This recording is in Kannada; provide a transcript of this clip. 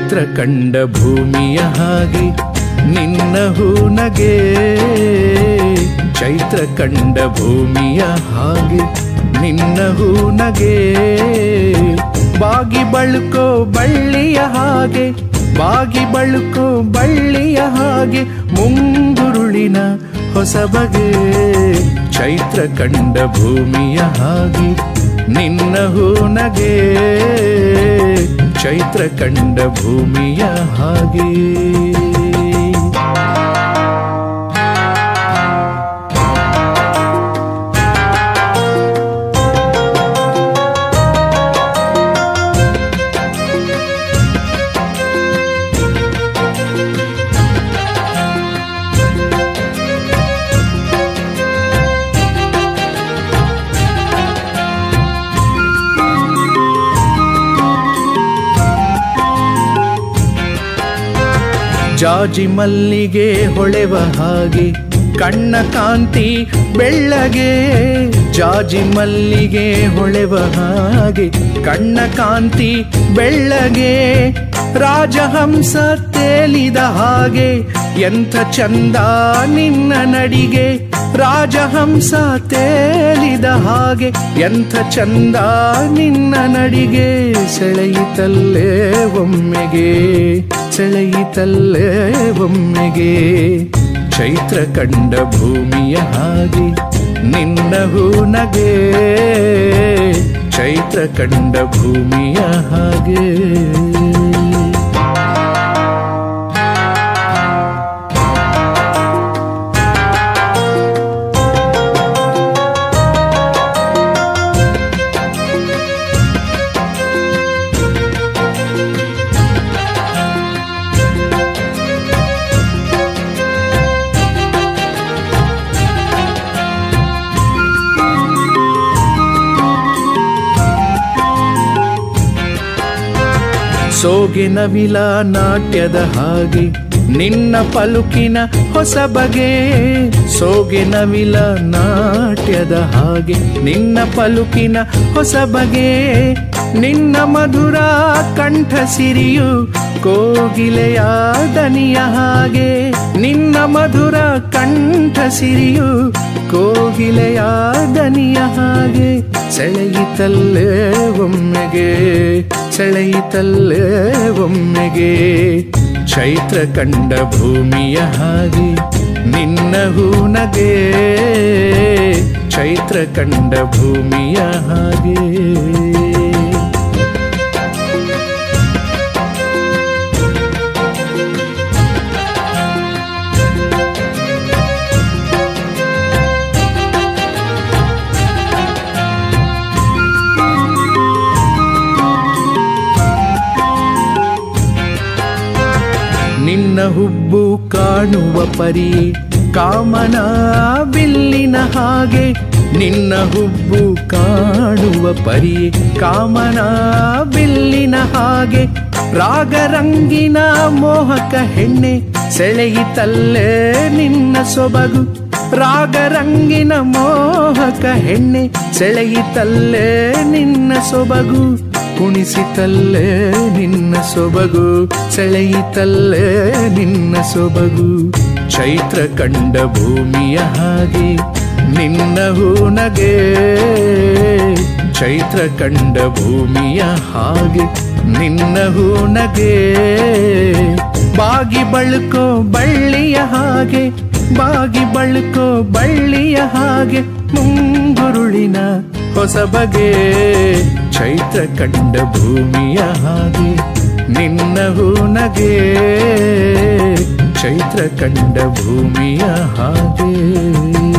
ಚೈತ್ರ ಕಂಡ ಭೂಮಿಯ ಹಾಗೆ ನಿನ್ನ ಹೂನಗೆ ಚೈತ್ರ ಕಂಡ ಭೂಮಿಯ ಹಾಗೆ ನಿನ್ನ ಹೂನಗೆ ಬಾಗಿ ಬಳುಕೋ ಬಳ್ಳಿಯ ಹಾಗೆ ಬಾಗಿ ಬಳುಕೋ ಬಳ್ಳಿಯ ಹಾಗೆ ಮುಂಗುರುಳಿನ ಹೊಸ ಬಗೆ ಚೈತ್ರ ಕಂಡ ಭೂಮಿಯ ಹಾಗೆ ನಿನ್ನ ಹೂನಗೆ ಚೈತ್ರ ಕಂಡ ಭೂಮಿಯ ಹಾಗೆ ಜಾಜಿ ಮಲ್ಲಿಗೆ ಹೊಳೆವ ಹಾಗೆ ಕಣ್ಣ ಕಾಂತಿ ಬೆಳ್ಳಗೆ ಜಾಜಿ ಮಲ್ಲಿಗೆ ಹೊಳೆವ ಹಾಗೆ ಕಣ್ಣ ಕಾಂತಿ ಬೆಳ್ಳಗೆ ರಾಜಹಂಸ ತೇಲಿದ ಹಾಗೆ ಎಂಥ ಚಂದ ನಿನ್ನ ನಡಿಗೆ ರಾಜಹಂಸ ತೇಲಿದ ಹಾಗೆ ಎಂಥ ಚಂದ ನಿನ್ನ ನಡಿಗೆ ಸೆಳೆಯಿತಲ್ಲೇ ಒಮ್ಮೆಗೆ ಸೆಳೆಯಿತಲ್ಲೇ ಒಮ್ಮೆಗೆ ಚೈತ್ರ ಕಂಡ ಭೂಮಿಯ ಹಾಗೆ ನಿನ್ನ ಹೂನಗೆ ಚೈತ್ರ ಕಂಡ ಭೂಮಿಯ ಹಾಗೆ ಸೋಗಿನ ವಿಲ ನಾಟ್ಯದ ಹಾಗೆ ನಿನ್ನ ಪಲುಕಿನ ಹೊಸ ಬಗೆ ಸೋಗಿನ ವಿಲ ನಾಟ್ಯದ ಹಾಗೆ ನಿನ್ನ ಪಲುಕಿನ ಹೊಸ ಬಗೆ ನಿನ್ನ ಮಧುರ ಕಂಠ ಸಿರಿಯು ಕೋಗಿಲೆಯ ದನಿಯ ಹಾಗೆ ನಿನ್ನ ಮಧುರ ಕಂಠ ಸಿರಿಯು ಕೋಗಿಲೆಯ ದನಿಯ ಹಾಗೆ ಸೆಳೆಯಿತಲ್ಲೇ ಒಮ್ಮೆಗೆ ಸೆಳೆಯಿತಲ್ಲೇ ಒಮ್ಮೆಗೆ ಚೈತ್ರ ಕಂಡ ಭೂಮಿಯ ಹಾಗೆ ನಿನ್ನ ಹೂನಗೆ ಚೈತ್ರ ಕಂಡ ಭೂಮಿಯ ಹಾಗೆ ನಿನ್ನ ಹುಬ್ಬು ಕಾಣುವ ಪರಿ ಕಾಮನ ಬಿಲ್ಲಿನ ಹಾಗೆ ನಿನ್ನ ಹುಬ್ಬು ಕಾಣುವ ಪರಿ ಕಾಮನ ಬಿಲ್ಲಿನ ಹಾಗೆ ರಾಗರಂಗಿನ ಮೋಹಕ ಹೆಣ್ಣೆ ಸೆಳೆಯಿತಲ್ಲೇ ನಿನ್ನ ಸೊಬಗು ರಾಗರಂಗಿನ ಮೋಹಕ ಹೆಣ್ಣೆ ಸೆಳೆಯಿತಲ್ಲೇ ನಿನ್ನ ಸೊಬಗು ಕುಣಿಸಿತಲ್ಲೇ ನಿನ್ನ ಸೊಬಗು ಸೆಳೆಯಿತಲ್ಲೇ ನಿನ್ನ ಸೊಬಗು ಚೈತ್ರ ಕಂಡ ಭೂಮಿಯ ಹಾಗೆ ನಿನ್ನ ಹೂನಗೆ ಚೈತ್ರ ಕಂಡ ಭೂಮಿಯ ಹಾಗೆ ನಿನ್ನ ಹೂನಗೆ ಬಾಗಿ ಬಳುಕೋ ಬಳ್ಳಿಯ ಹಾಗೆ ಬಾಗಿ ಬಳುಕೋ ಬಳ್ಳಿಯ ಹಾಗೆ ಮುಂಗುರುಳಿನ ಹೊಸ ಬಗೆ ಚೈತ್ರ ಕಂಡ ಭೂಮಿಯ ಹಾಗೆ ನಿನ್ನ ಹೂನಗೆ ಚೈತ್ರ ಕಂಡ ಭೂಮಿಯ ಹಾಗೆ